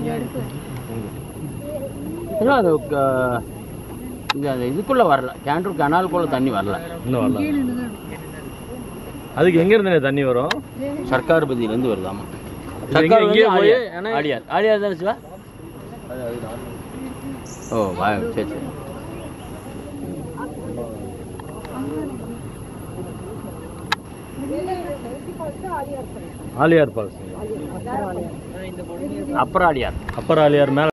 இன்னும் அது க- இந்த அந்த இதுக்குள்ளே வரல கேண்டூர் கனாலுக்குள்ளே தண்ணி வரல இன்னும் வரல அதுக்கு எங்க இருந்து தண்ணி வரும் சர்க்கார் பதியிலேருந்து வருதாமா இது சர்க்கார் எங்க- எங்கேயோ வந்து போய், ஆழியார். ஆனா- ஆழியார் ஆழியார் தானே சிவா ஓ வா சரி சரி ஆலியார் ஃபால்ஸ் அப்புறம் ஆழியார் அப்பர் ஆலியார் மேல